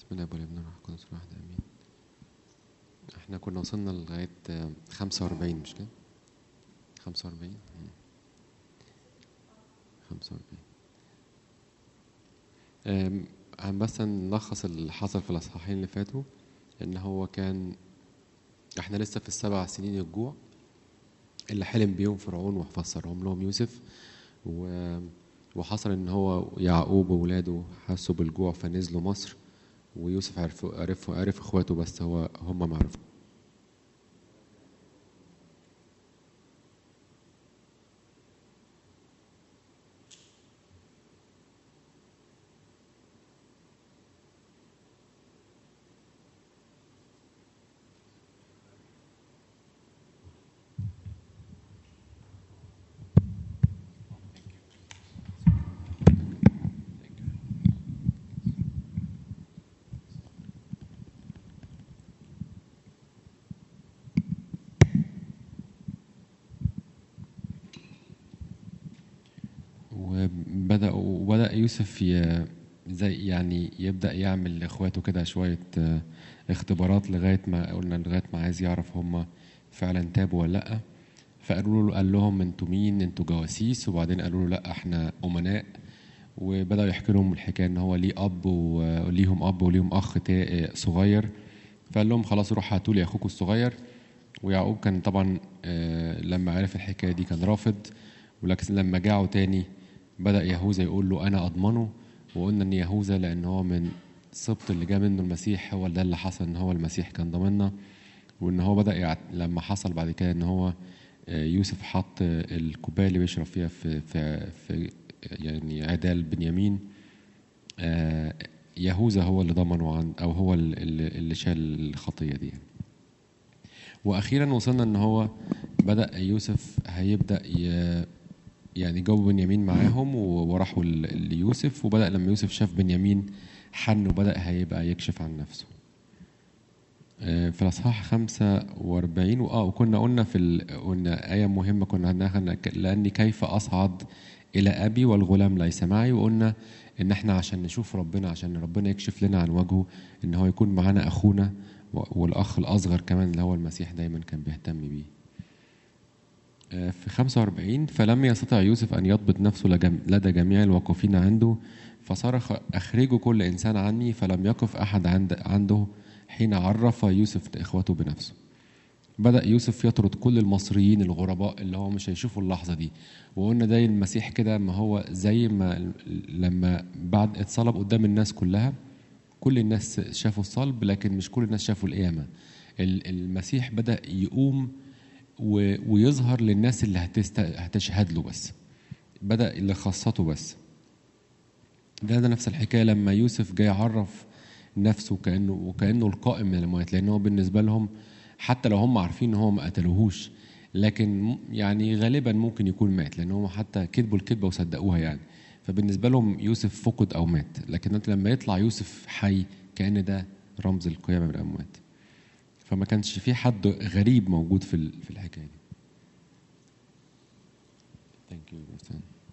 بسم الله والابن والروح القدس الواحد امين احنا كنا وصلنا لغايه آه، 45 مش كده 45 مم. 45 آم، عم بس نلخص اللي حصل في الاصحاحين اللي فاتوا ان هو كان احنا لسه في السبع سنين الجوع اللي حلم بيهم فرعون وفسرهم لهم يوسف و... وحصل ان هو يعقوب وولاده حسوا بالجوع فنزلوا مصر ويوسف عرف عرف عرف اخواته بس هو هم ما عرفوا وبدأ وبدأ يوسف ي... زي يعني يبدأ يعمل لإخواته كده شوية آه، اختبارات لغاية ما قلنا لغاية ما عايز يعرف هم فعلا تابوا ولا لأ فقالوا له قال لهم انتوا مين انتوا جواسيس وبعدين قالوا له لا احنا أمناء وبدأوا يحكي لهم الحكاية ان هو ليه أب وليهم أب وليهم أخ تا- صغير فقال لهم خلاص روح هاتوا لي أخوكم الصغير ويعقوب كان طبعا آه، لما عرف الحكاية دي كان رافض ولكن لما جاعوا تاني بدأ يهوذا يقول له أنا أضمنه وقلنا إن يهوذا لأن هو من السبط اللي جاء منه المسيح هو ده اللي حصل إن هو المسيح كان ضامننا وإن هو بدأ يعت... لما حصل بعد كده إن هو آه، يوسف حط آه، الكوباية اللي بيشرب فيها في في في يعني عدال بنيامين آه، يهوذا هو اللي ضمنه عن أو هو اللي اللي شال الخطية دي يعني. واخيرا وصلنا ان هو بدا يوسف هيبدا ي... يعني جو بنيامين معاهم و- وراحوا ل- ليوسف وبدا لما يوسف شاف بنيامين حن وبدا هيبقى يكشف عن نفسه آه، في الاصحاح 45 واه وكنا قلنا في ال... قلنا ايه مهمه كنا هناخد لاني كيف اصعد الى ابي والغلام ليس معي وقلنا ان احنا عشان نشوف ربنا عشان ربنا يكشف لنا عن وجهه ان هو يكون معانا اخونا و- والاخ الاصغر كمان اللي هو المسيح دايما كان بيهتم بيه آه، في 45 فلم يستطع يوسف أن يضبط نفسه لجم- لدى جميع الواقفين عنده فصرخ أخرجوا كل إنسان عني فلم يقف أحد عند عنده حين عرف يوسف إخوته بنفسه بدأ يوسف يطرد كل المصريين الغرباء اللي هو مش هيشوفوا اللحظة دي وقلنا ده المسيح كده ما هو زي ما لما بعد اتصلب قدام الناس كلها كل الناس شافوا الصلب لكن مش كل الناس شافوا القيامة ال- المسيح بدأ يقوم و- ويظهر للناس اللي هتست... هتشهد له بس بدأ لخاصته بس ده ده نفس الحكاية لما يوسف جاي يعرف نفسه كأنه وكأنه القائم من الأموات لأن هو بالنسبة لهم حتى لو هم عارفين إن هو ما قتلوهوش لكن م- يعني غالبا ممكن يكون مات لأن هم حتى كذبوا الكذبة وصدقوها يعني فبالنسبة لهم يوسف فقد أو مات لكن أنت لما يطلع يوسف حي كأن ده رمز القيامة من الأموات فما كانش في حد غريب موجود في ال- في الحكايه دي. Thank you, Brother.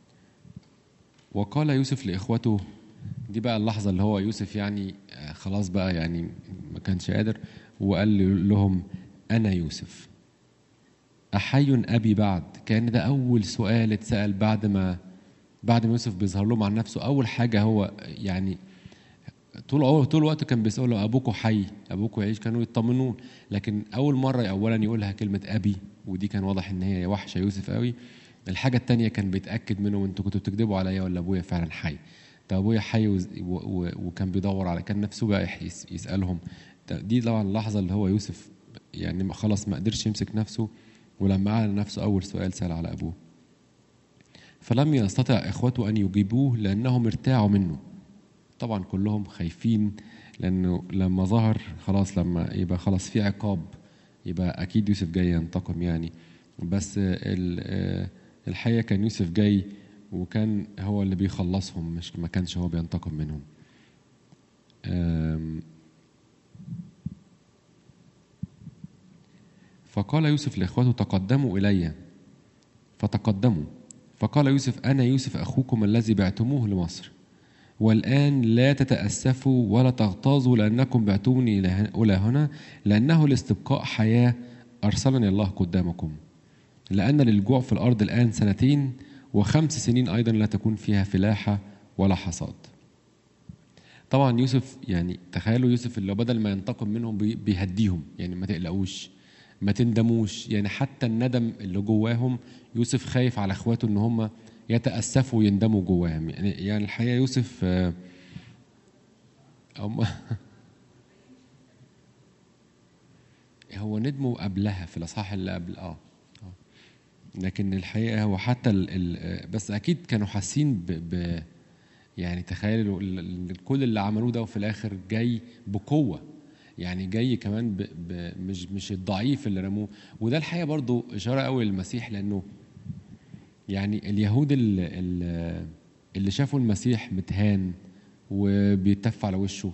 وقال يوسف لاخوته دي بقى اللحظه اللي هو يوسف يعني آه، خلاص بقى يعني ما كانش قادر وقال لهم انا يوسف احي ابي بعد كان ده اول سؤال اتسال بعد ما بعد ما يوسف بيظهر لهم عن نفسه اول حاجه هو يعني طول طول الوقت كان بيسأله أبوكوا حي أبوكوا يعيش كانوا يطمنون لكن أول مرة أولا يقولها كلمة أبي ودي كان واضح إن هي وحشة يوسف قوي الحاجة التانية كان بيتأكد منهم أنتوا كنتوا بتكذبوا عليا ولا أبويا فعلا حي طب أبويا حي وز- و- و- وكان بيدور على كان نفسه بقى يح- يس- يسألهم طب دي طبعا اللحظة اللي هو يوسف يعني ما- خلاص ما قدرش يمسك نفسه ولما أعلن نفسه أول سؤال سأل على أبوه فلم يستطع إخوته أن يجيبوه لأنهم ارتاعوا منه طبعا كلهم خايفين لانه لما ظهر خلاص لما يبقى خلاص في عقاب يبقى اكيد يوسف جاي ينتقم يعني بس ال- آه، الحقيقه كان يوسف جاي وكان هو اللي بيخلصهم مش ما كانش هو بينتقم منهم آم، فقال يوسف لاخوته تقدموا الي فتقدموا فقال يوسف انا يوسف اخوكم الذي بعتموه لمصر والآن لا تتأسفوا ولا تغتاظوا لأنكم بعتوني إلى هنا لأنه لاستبقاء حياة أرسلني الله قدامكم لأن للجوع في الأرض الآن سنتين وخمس سنين أيضا لا تكون فيها فلاحة ولا حصاد طبعا يوسف يعني تخيلوا يوسف اللي بدل ما ينتقم منهم بيهديهم يعني ما تقلقوش ما تندموش يعني حتى الندم اللي جواهم يوسف خايف على اخواته ان هم يتاسفوا ويندموا جواهم يعني يعني الحقيقه يوسف هم هو ندمه قبلها في الاصحاح اللي قبل اه لكن الحقيقه هو حتى ال ال بس اكيد كانوا حاسين ب, ب يعني تخيلوا كل اللي عملوه ده وفي الاخر جاي بقوه يعني جاي كمان ب ب مش مش الضعيف اللي رموه وده الحقيقه برضو اشاره قوي للمسيح لانه يعني اليهود اللي, اللي شافوا المسيح متهان وبيتف على وشه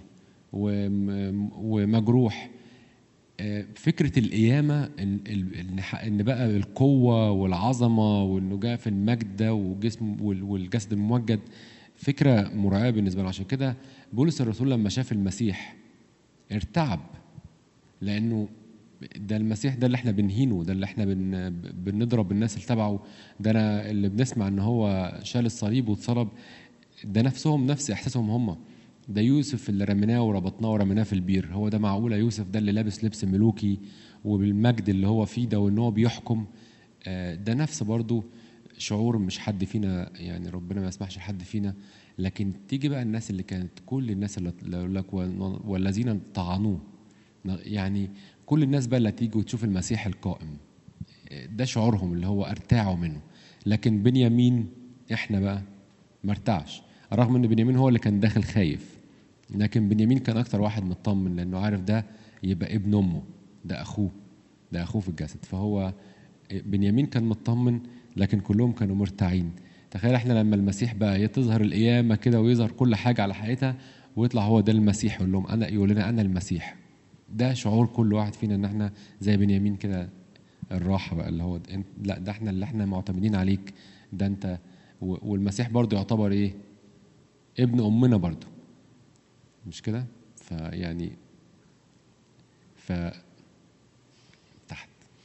ومجروح فكرة القيامة إن بقى القوة والعظمة وإنه جاء في المجد ده وجسم والجسد الممجد فكرة مرعبة بالنسبة له عشان كده بولس الرسول لما شاف المسيح ارتعب لأنه ده المسيح ده اللي احنا بنهينه ده اللي احنا بن بنضرب الناس اللي تبعه ده انا اللي بنسمع ان هو شال الصليب واتصلب ده نفسهم نفس احساسهم هم ده يوسف اللي رميناه وربطناه ورميناه في البير هو ده معقوله يوسف ده اللي لابس لبس ملوكي وبالمجد اللي هو فيه ده وان هو بيحكم ده نفس برضه شعور مش حد فينا يعني ربنا ما يسمحش لحد فينا لكن تيجي بقى الناس اللي كانت كل الناس اللي يقول لك والذين طعنوه يعني كل الناس بقى اللي تيجي وتشوف المسيح القائم ده شعورهم اللي هو ارتاعوا منه لكن بنيامين احنا بقى ما ارتعش رغم ان بنيامين هو اللي كان داخل خايف لكن بنيامين كان اكتر واحد مطمن لانه عارف ده يبقى ابن امه ده اخوه ده اخوه في الجسد فهو بنيامين كان مطمن لكن كلهم كانوا مرتاعين تخيل احنا لما المسيح بقى تظهر القيامه كده ويظهر كل حاجه على حقيقتها ويطلع هو ده المسيح يقول لهم انا يقول لنا انا المسيح ده شعور كل واحد فينا ان احنا زي بنيامين كده الراحه بقى اللي هو لا ده احنا اللي احنا معتمدين عليك ده انت والمسيح برضه يعتبر ايه ابن امنا برضه مش كده فيعني ف تحت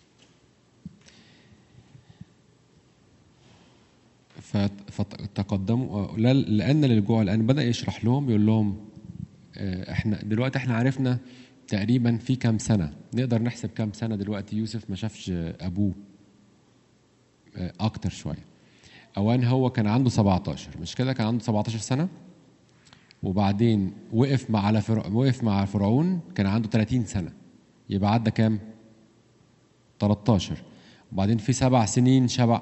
فتقدموا لان للجوع الان بدا يشرح لهم يقول لهم احنا دلوقتي احنا عرفنا تقريبا في كام سنه نقدر نحسب كام سنه دلوقتي يوسف ما شافش ابوه اكتر شويه اوان هو كان عنده 17 مش كده كان عنده 17 سنه وبعدين وقف مع على فرع... وقف مع فرعون كان عنده 30 سنه يبقى عدى كام 13 وبعدين في سبع سنين شبع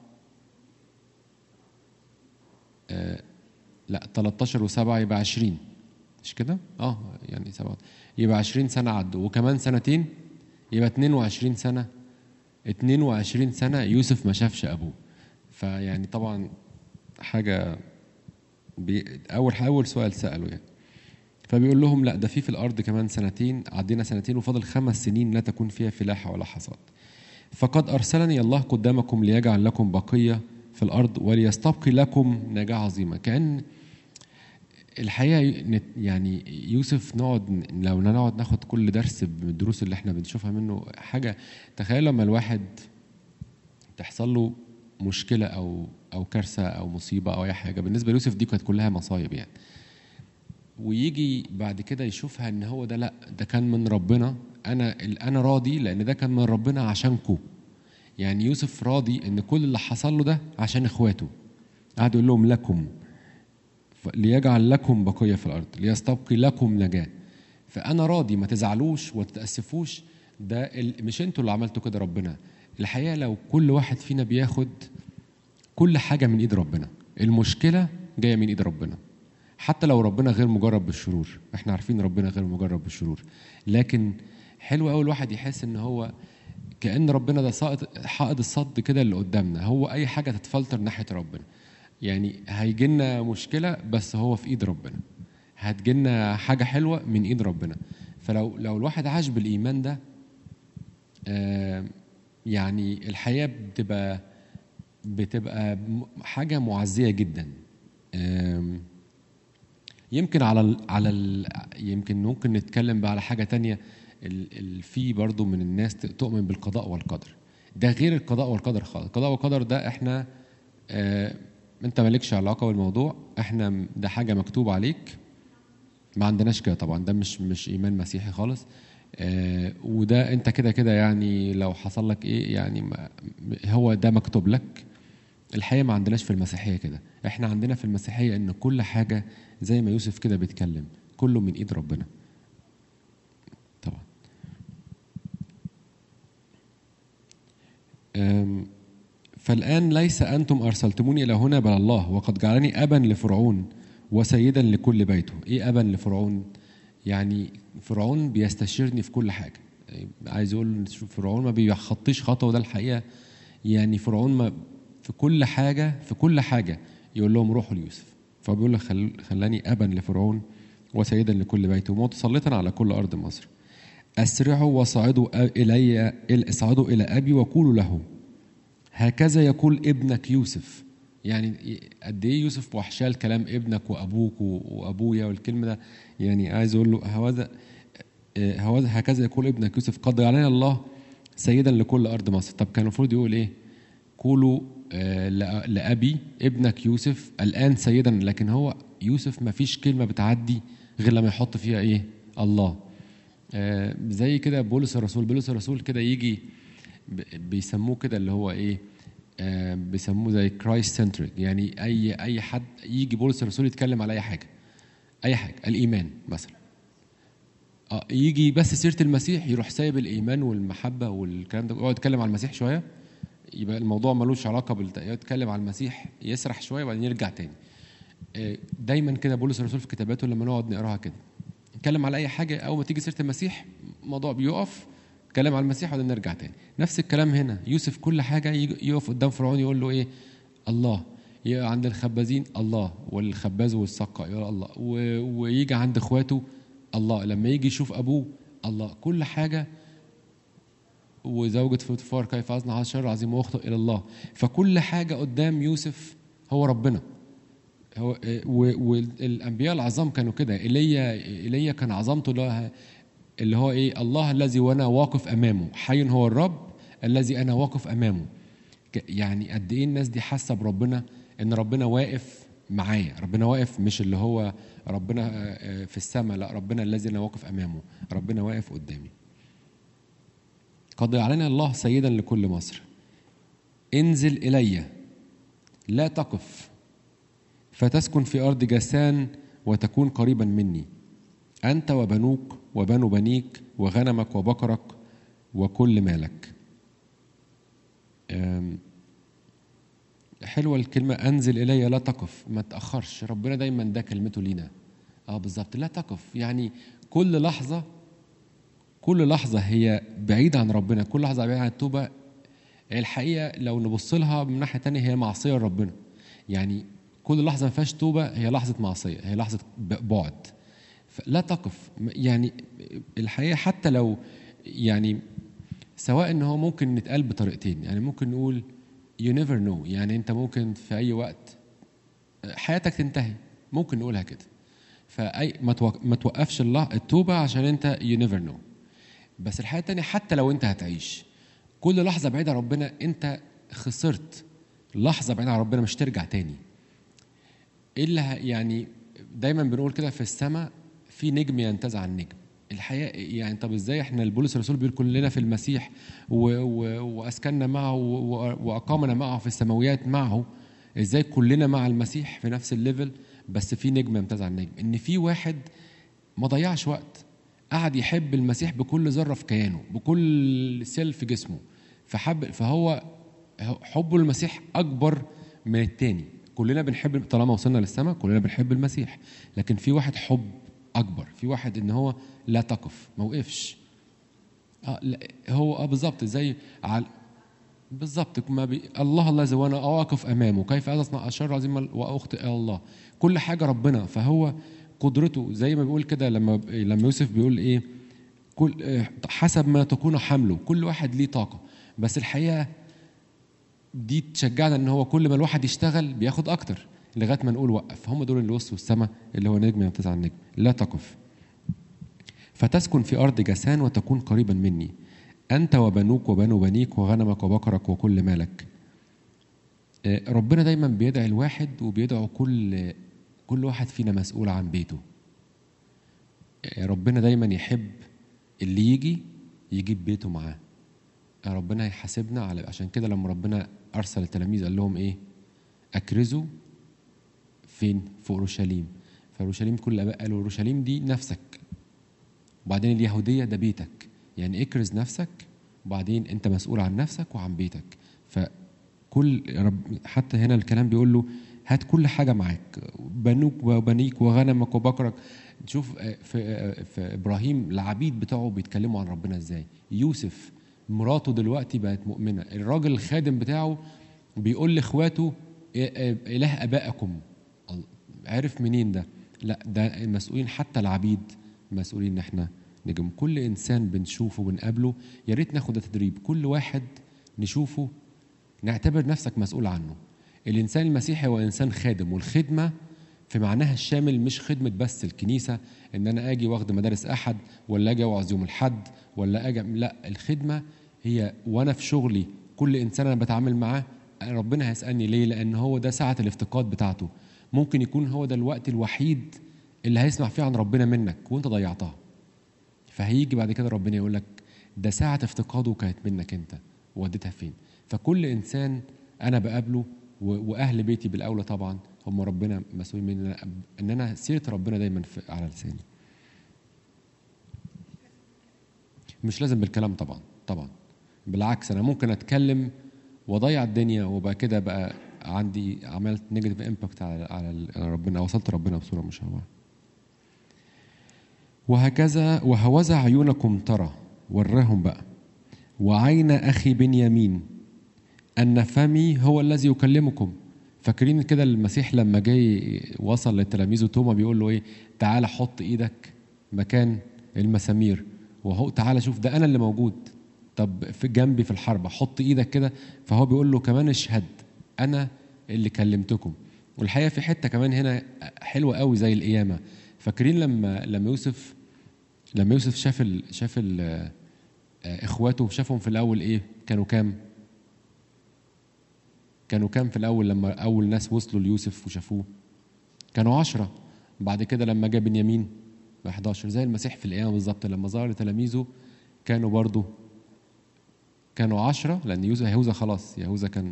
آه لا 13 و7 يبقى 20 مش كده؟ اه يعني سبعة يبقى 20 سنة عدوا وكمان سنتين يبقى 22 سنة 22 سنة يوسف ما شافش أبوه فيعني طبعا حاجة بي أول أول سؤال سأله يعني فبيقول لهم لا ده في في الأرض كمان سنتين عدينا سنتين وفضل خمس سنين لا تكون فيها فلاحة ولا حصاد فقد أرسلني الله قدامكم ليجعل لكم بقية في الأرض وليستبقي لكم نجاة عظيمة كأن الحقيقه يعني يوسف نقعد لو نقعد ناخد كل درس من الدروس اللي احنا بنشوفها منه حاجه تخيل لما الواحد تحصل له مشكله او او كارثه او مصيبه او اي حاجه بالنسبه ليوسف دي كانت كلها مصايب يعني ويجي بعد كده يشوفها ان هو ده لا ده كان من ربنا انا انا راضي لان ده كان من ربنا عشانكو يعني يوسف راضي ان كل اللي حصل له ده عشان اخواته قعد يقول لهم لكم ليجعل لكم بقية في الأرض ليستبقي لكم نجاة فأنا راضي ما تزعلوش وتتأسفوش ده مش انتوا اللي عملتوا كده ربنا الحقيقة لو كل واحد فينا بياخد كل حاجة من إيد ربنا المشكلة جاية من إيد ربنا حتى لو ربنا غير مجرب بالشرور احنا عارفين ربنا غير مجرب بالشرور لكن حلو قوي الواحد يحس ان هو كأن ربنا ده حائط الصد كده اللي قدامنا هو أي حاجة تتفلتر ناحية ربنا يعني هيجي لنا مشكله بس هو في ايد ربنا هتجي لنا حاجه حلوه من ايد ربنا فلو لو الواحد عاش بالايمان ده آه يعني الحياه بتبقى بتبقى حاجه معزيه جدا آه يمكن على ال على ال يمكن ممكن نتكلم بقى على حاجه تانية ال ال في برضو من الناس ت- تؤمن بالقضاء والقدر ده غير القضاء والقدر خالص القضاء والقدر ده احنا آه انت مالكش علاقه بالموضوع احنا م- ده حاجه مكتوب عليك ما عندناش كده طبعا ده مش مش ايمان مسيحي خالص آه وده انت كده كده يعني لو حصل لك ايه يعني ما هو ده مكتوب لك الحقيقه ما عندناش في المسيحيه كده احنا عندنا في المسيحيه ان كل حاجه زي ما يوسف كده بيتكلم كله من ايد ربنا طبعا أم، فالآن ليس أنتم أرسلتموني إلى هنا بل الله وقد جعلني أبا لفرعون وسيدا لكل بيته إيه أبا لفرعون يعني فرعون بيستشيرني في كل حاجة عايز أقول شوف فرعون ما بيخطيش خطوة وده الحقيقة يعني فرعون ما في كل حاجة في كل حاجة يقول لهم روحوا ليوسف فبيقول له خل خلاني أبا لفرعون وسيدا لكل بيته ومتسلطا على كل أرض مصر أسرعوا وصعدوا إلي اصعدوا إلى أبي وقولوا له هكذا يقول ابنك يوسف يعني قد ايه يوسف وحشاه الكلام ابنك وابوك و- وابويا والكلمه ده يعني عايز اقول له هوذا آه، هوذا هكذا يقول ابنك يوسف قد جعلنا الله سيدا لكل ارض مصر طب كان المفروض يقول ايه قولوا آه، لأ- لابي ابنك يوسف الان سيدا لكن هو يوسف ما فيش كلمه بتعدي غير لما يحط فيها ايه الله آه، زي كده بولس الرسول بولس الرسول كده يجي ب- بيسموه كده اللي هو ايه آه، بيسموه زي كرايست سنتريك يعني اي اي حد يجي بولس الرسول يتكلم على اي حاجه اي حاجه الايمان مثلا اه يجي بس سيره المسيح يروح سايب الايمان والمحبه والكلام ده يقعد يتكلم على المسيح شويه يبقى الموضوع ملوش علاقه بال يتكلم على المسيح يسرح شويه وبعدين يرجع تاني آه، دايما كده بولس الرسول في كتاباته لما نقعد نقراها كده نتكلم على اي حاجه اول ما تيجي سيره المسيح الموضوع بيقف نتكلم على المسيح وبعدين نرجع تاني نفس الكلام هنا يوسف كل حاجه يجي- يقف قدام فرعون يقول له ايه الله ي- عند الخبازين الله والخباز والسقا يقول الله و- ويجي عند اخواته الله لما يجي يشوف ابوه الله كل حاجه وزوجة فوتفار كيف أصنع هذا الشر العظيم وأخطئ إلى الله فكل حاجة قدام يوسف هو ربنا هو و- والانبياء العظام كانوا كده ايليا ايليا كان عظمته اللي هو- اللي هو ايه الله الذي وانا واقف امامه حي هو الرب الذي انا واقف امامه ك- يعني قد ايه الناس دي حاسه بربنا ان ربنا واقف معايا ربنا واقف مش اللي هو ربنا آه، آه، في السماء لا ربنا الذي انا واقف امامه ربنا واقف قدامي قد جعلنا الله سيدا لكل مصر انزل الي لا تقف فتسكن في أرض جسان وتكون قريبا مني أنت وبنوك وبنو بنيك وغنمك وبقرك وكل مالك أم، حلوة الكلمة أنزل إلي لا تقف ما تأخرش ربنا دايما ده كلمته لينا اه بالظبط لا تقف يعني كل لحظة كل لحظة هي بعيدة عن ربنا كل لحظة بعيدة عن التوبة الحقيقة لو نبص لها من ناحية تانية هي معصية لربنا يعني كل لحظة ما فيهاش توبة هي لحظة معصية هي لحظة ب- بعد لا تقف يعني الحقيقة حتى لو يعني سواء ان هو ممكن نتقال بطريقتين يعني ممكن نقول you never know يعني انت ممكن في اي وقت حياتك تنتهي ممكن نقولها كده فاي ما توق- ما توقفش الله التوبه عشان انت you never know بس الحقيقه التانية حتى لو انت هتعيش كل لحظه بعيده عن ربنا انت خسرت لحظه بعيده عن ربنا مش ترجع تاني ايه اللي ه- يعني دايما بنقول كده في السماء في نجم ينتزع النجم الحقيقه يعني طب ازاي احنا البولس الرسول بيقول كلنا في المسيح و و واسكننا معه و- واقامنا معه في السماويات معه ازاي كلنا مع المسيح في نفس الليفل بس في نجم ينتزع النجم ان في واحد ما ضيعش وقت قعد يحب المسيح بكل ذره في كيانه بكل سيل في جسمه فحب فهو حبه للمسيح اكبر من التاني كلنا بنحب طالما وصلنا للسماء كلنا بنحب المسيح لكن في واحد حب اكبر في واحد ان هو لا تقف ما وقفش اه لا هو اه بالظبط زي على بالظبط ما بي... الله الذي وانا واقف امامه كيف اصنع الشر عظيما واخطئ الى الله كل حاجه ربنا فهو قدرته زي ما بيقول كده لما لما يوسف بيقول ايه كل آه، حسب ما تكون حمله كل واحد ليه طاقه بس الحقيقه دي تشجعنا ان هو كل ما الواحد يشتغل بياخد اكتر لغايه ما نقول وقف هم دول اللي وصلوا السماء اللي هو نجم يمتاز عن النجم لا تقف فتسكن في ارض جسان وتكون قريبا مني انت وبنوك وبنو بنيك وغنمك وبقرك وكل مالك آه، ربنا دايما بيدعي الواحد وبيدعو كل كل واحد فينا مسؤول عن بيته آه، ربنا دايما يحب اللي يجي يجيب بيته معاه آه، ربنا هيحاسبنا على عشان كده لما ربنا ارسل التلاميذ قال لهم ايه اكرزوا فين في اورشليم فاورشليم كل الاباء قالوا اورشليم دي نفسك وبعدين اليهوديه ده بيتك يعني اكرز نفسك وبعدين انت مسؤول عن نفسك وعن بيتك فكل رب حتى هنا الكلام بيقول له هات كل حاجه معاك بنوك وبنيك وغنمك وبقرك تشوف آه، في آه، في ابراهيم العبيد بتوعه بيتكلموا عن ربنا ازاي يوسف مراته دلوقتي بقت مؤمنه الراجل الخادم بتاعه بيقول لاخواته إيه- إيه- اله ابائكم ال- عرف منين ده لا ده المسؤولين حتى العبيد مسؤولين ان احنا نجم كل انسان بنشوفه بنقابله يا ريت ناخد ده تدريب كل واحد نشوفه نعتبر نفسك مسؤول عنه الانسان المسيحي هو انسان خادم والخدمه في معناها الشامل مش خدمه بس الكنيسه ان انا اجي واخد مدارس احد ولا اجي اوعظ يوم الحد ولا اجي لا الخدمه هي وانا في شغلي كل انسان انا بتعامل معاه ربنا هيسالني ليه لان هو ده ساعه الافتقاد بتاعته ممكن يكون هو ده الوقت الوحيد اللي هيسمع فيه عن ربنا منك وانت ضيعتها فهيجي بعد كده ربنا يقول لك ده ساعة افتقاده كانت منك انت وديتها فين فكل انسان انا بقابله و- واهل بيتي بالاولى طبعا هم ربنا مسؤولين مني ان أنا- ان انا سيره ربنا دايما في على لساني مش لازم بالكلام طبعا طبعا بالعكس انا ممكن اتكلم واضيع الدنيا وبقى كده بقى عندي عملت نيجاتيف امباكت على على ال- على ربنا وصلت ربنا بصوره مشوهه وهكذا وهوذا عيونكم ترى وراهم بقى وعين اخي بنيامين ان فمي هو الذي يكلمكم فاكرين كده المسيح لما جاي وصل للتلاميذ توما بيقول له ايه تعالى حط ايدك مكان المسامير وهو تعالى شوف ده انا اللي موجود طب في جنبي في الحرب حط ايدك كده فهو بيقول له كمان اشهد انا اللي كلمتكم والحقيقه في حته كمان هنا حلوه قوي زي القيامه فاكرين لما لما يوسف لما يوسف شاف ال شاف ال آه، اخواته شافهم في الاول ايه كانوا كام كانوا كام في الاول لما اول ناس وصلوا ليوسف وشافوه كانوا عشرة بعد كده لما جاء بنيامين ب 11 زي المسيح في القيامه بالظبط لما ظهر لتلاميذه كانوا برضو كانوا عشرة لأن يهوذا يهوذا خلاص يهوذا كان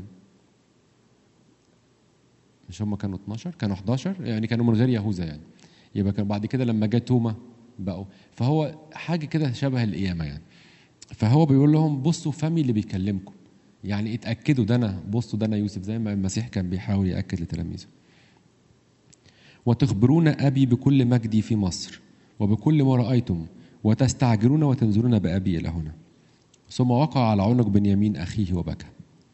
مش هم كانوا 12 كانوا 11 يعني كانوا من غير يهوذا يعني يبقى كان بعد كده لما جه توما بقوا فهو حاجة كده شبه القيامة يعني فهو بيقول لهم بصوا فمي اللي بيكلمكم يعني اتأكدوا ده أنا بصوا ده أنا يوسف زي ما المسيح كان بيحاول يأكد لتلاميذه وتخبرون أبي بكل مجدي في مصر وبكل ما رأيتم وتستعجلون وتنزلون بأبي إلى هنا ثم وقع على عنق بنيامين أخيه وبكى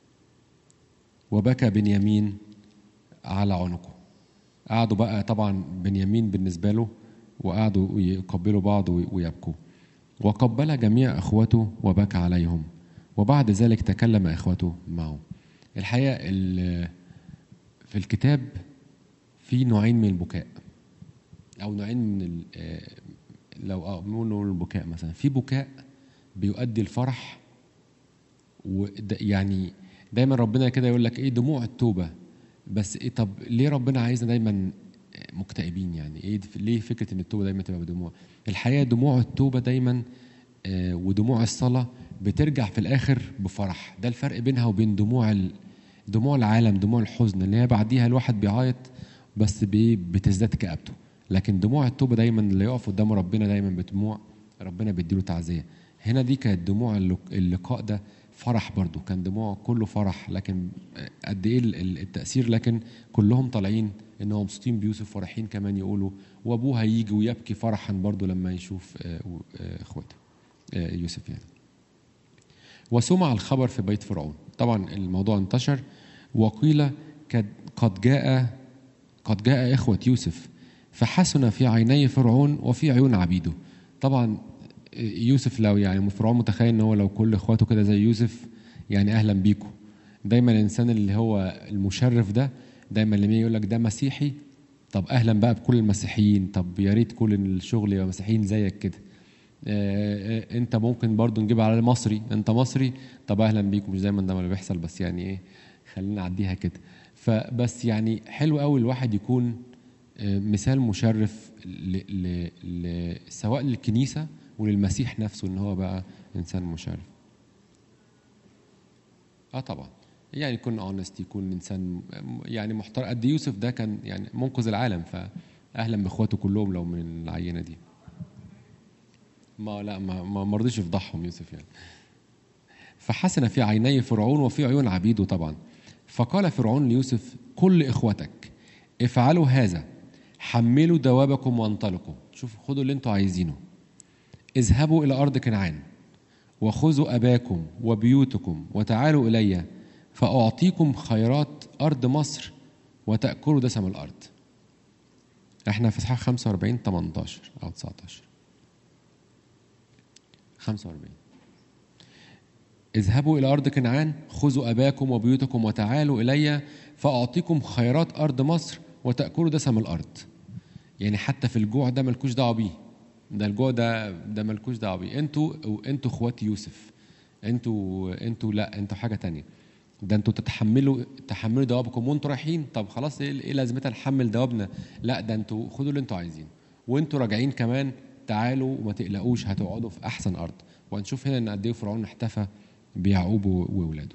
وبكى بنيامين على عنقه قعدوا بقى طبعا بنيامين بالنسبة له وقعدوا يقبلوا بعض ويبكوا وقبل جميع اخوته وبكى عليهم وبعد ذلك تكلم اخوته معه الحقيقه ال- في الكتاب في نوعين من البكاء او نوعين من ال- آه، لو آه، نقول البكاء مثلا في بكاء بيؤدي الفرح وده يعني دايما ربنا كده يقول لك ايه دموع التوبه بس ايه طب ليه ربنا عايزنا دايما مكتئبين يعني ايه ليه فكره ان التوبه دايما تبقى بدموع الحقيقه دموع التوبه دايما آه، ودموع الصلاه بترجع في الاخر بفرح ده الفرق بينها وبين دموع ال... دموع العالم دموع الحزن اللي هي بعديها الواحد بيعيط بس بي... بتزداد كآبته لكن دموع التوبه دايما اللي يقف قدام ربنا دايما بدموع ربنا بيديله تعزيه هنا دي كانت دموع اللق- اللقاء ده فرح برضو كان دموع كله فرح لكن قد ايه ال- ال- التاثير لكن كلهم طالعين انهم مبسوطين بيوسف فرحين كمان يقولوا وابوه هيجي ويبكي فرحا برضو لما يشوف آه، و- آه، اخواته آه، يوسف يعني وسمع الخبر في بيت فرعون طبعا الموضوع انتشر وقيل قد- قد جاء قد جاء إخوة يوسف فحسن في عيني فرعون وفي عيون عبيده طبعا يوسف لو يعني فرعون متخيل ان هو لو كل اخواته كده زي يوسف يعني اهلا بيكم دايما الانسان اللي هو المشرف ده دايما لما يقول لك ده مسيحي طب اهلا بقى بكل المسيحيين طب يا ريت كل الشغل يبقى مسيحيين زيك كده آه، آه، انت ممكن برضو نجيب على مصري انت مصري طب اهلا بيك مش دايما ده اللي بيحصل بس يعني ايه خلينا نعديها كده فبس يعني حلو قوي الواحد يكون آه، مثال مشرف ل... ل... ل... سواء للكنيسه وللمسيح نفسه ان هو بقى انسان مشرف اه طبعا يعني يكون اونست يكون انسان يعني محترم قد يوسف ده كان يعني منقذ العالم فاهلا باخواته كلهم لو من العينه دي ما لا ما ما ما رضيش يفضحهم يوسف يعني فحسن في عيني فرعون وفي عيون عبيده طبعا فقال فرعون ليوسف كل اخوتك افعلوا هذا حملوا دوابكم وانطلقوا شوفوا خدوا اللي انتوا عايزينه اذهبوا الى ارض كنعان وخذوا اباكم وبيوتكم وتعالوا الي فاعطيكم خيرات ارض مصر وتاكلوا دسم الارض احنا في اصحاح 45 18 او 19 45 اذهبوا إلى أرض كنعان خذوا أباكم وبيوتكم وتعالوا إلي فأعطيكم خيرات أرض مصر وتأكلوا دسم الأرض يعني حتى في الجوع ده ملكوش دعوة بيه ده الجوع ده ده ملكوش دعوة بيه انتوا انتوا اخوات يوسف انتوا انتوا لا انتوا حاجة تانية ده انتوا تتحملوا تحملوا دوابكم وانتوا رايحين طب خلاص ايه ايه لازمتها نحمل دوابنا لا ده انتوا خدوا اللي انتوا عايزينه وانتوا راجعين كمان تعالوا وما تقلقوش هتقعدوا في احسن ارض وهنشوف هنا ان قد ايه فرعون احتفى بيعقوب وولاده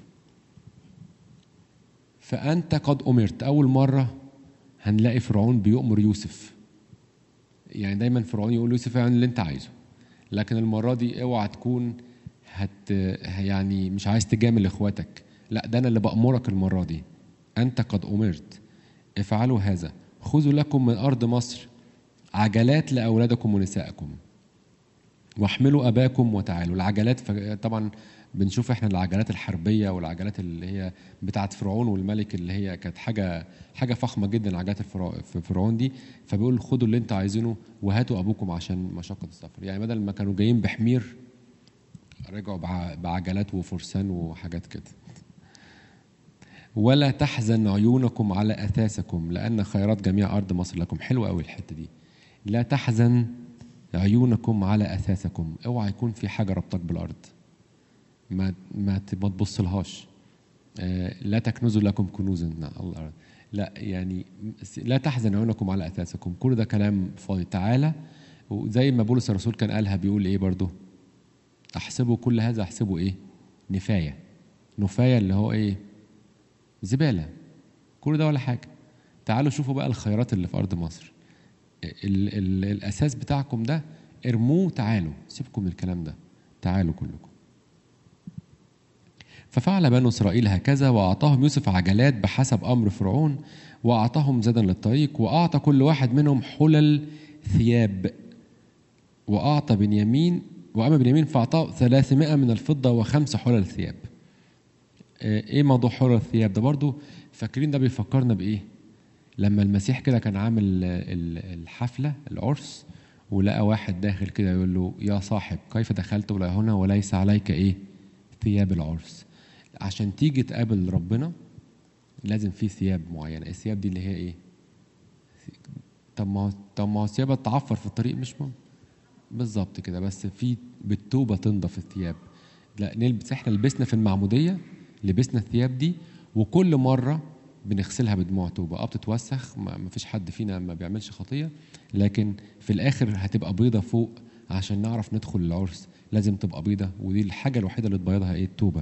فانت قد امرت اول مره هنلاقي فرعون بيؤمر يوسف يعني دايما فرعون يقول يوسف اعمل اللي انت عايزه لكن المره دي اوعى تكون هت يعني مش عايز تجامل اخواتك لا ده انا اللي بامرك المره دي انت قد امرت افعلوا هذا خذوا لكم من ارض مصر عجلات لاولادكم ونسائكم واحملوا اباكم وتعالوا العجلات ف- طبعا بنشوف احنا العجلات الحربيه والعجلات اللي هي بتاعه فرعون والملك اللي هي كانت حاجه حاجه فخمه جدا عجلات الفرع- في فرعون دي فبيقول خدوا اللي انتوا عايزينه وهاتوا ابوكم عشان مشقه السفر يعني بدل ما كانوا جايين بحمير رجعوا بع- بعجلات وفرسان وحاجات كده ولا تحزن عيونكم على اثاثكم لان خيرات جميع ارض مصر لكم حلوه قوي الحته دي لا تحزن عيونكم على اثاثكم اوعى يكون في حاجه ربطك بالارض ما ما ت- ما تبصلهاش آه، لا تكنزوا لكم كنوزا لا الله لا يعني لا تحزن عيونكم على اثاثكم كل ده كلام فاضي تعالى وزي ما بولس الرسول كان قالها بيقول ايه برضه احسبوا كل هذا احسبوا ايه نفايه نفايه اللي هو ايه زباله كل ده ولا حاجه تعالوا شوفوا بقى الخيرات اللي في ارض مصر ال ال الاساس بتاعكم ده ارموه تعالوا سيبكم من الكلام ده تعالوا كلكم ففعل بنو اسرائيل هكذا واعطاهم يوسف عجلات بحسب امر فرعون واعطاهم زادا للطريق واعطى كل واحد منهم حلل ثياب واعطى بنيامين واما بنيامين فاعطاه 300 من الفضه وخمس حلل ثياب آه، ايه موضوع حلل الثياب ده برضو فاكرين ده بيفكرنا بايه لما المسيح كده كان عامل ال- الحفله العرس ولقى واحد داخل كده يقول له يا صاحب كيف دخلت الى هنا وليس عليك ايه ثياب العرس عشان تيجي تقابل ربنا لازم في ثياب معينه الثياب دي اللي هي ايه طب ما طب ما هو ثيابها تعفر في الطريق مش مهم بالظبط كده بس في بالتوبه تنضف الثياب لا نلبس احنا لبسنا في المعموديه لبسنا الثياب دي وكل مره بنغسلها بدموع توبه اه بتتوسخ ما ما فيش حد فينا ما بيعملش خطيه لكن في الاخر هتبقى بيضه فوق عشان نعرف ندخل العرس لازم تبقى بيضه ودي الحاجه الوحيده اللي تبيضها ايه التوبه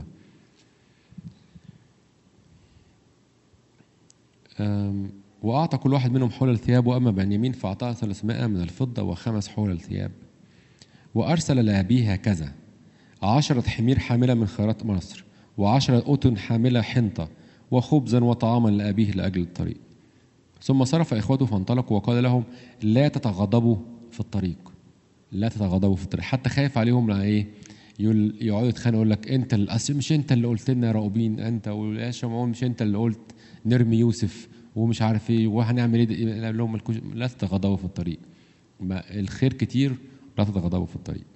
أم، وأعطى كل واحد منهم حلل ثياب وأما بنيامين فأعطاه 300 من الفضة وخمس حلل ثياب وأرسل لأبيه هكذا عشرة حمير حاملة من خيرات مصر وعشرة أتن حاملة حنطة وخبزا وطعاما لأبيه لأجل الطريق ثم صرف إخوته فانطلقوا وقال لهم لا تتغضبوا في الطريق لا تتغضبوا في الطريق حتى خايف عليهم لا ايه يقول يقعدوا يتخانقوا يقول لك انت الاصل مش انت اللي قلت لنا يا راؤوبين انت ويا شمعون مش انت اللي قلت نرمي يوسف ومش عارف ايه وهنعمل ايه قال لهم مالكوش- لا تتغضبوا في الطريق ما الخير كتير لا تتغضبوا في الطريق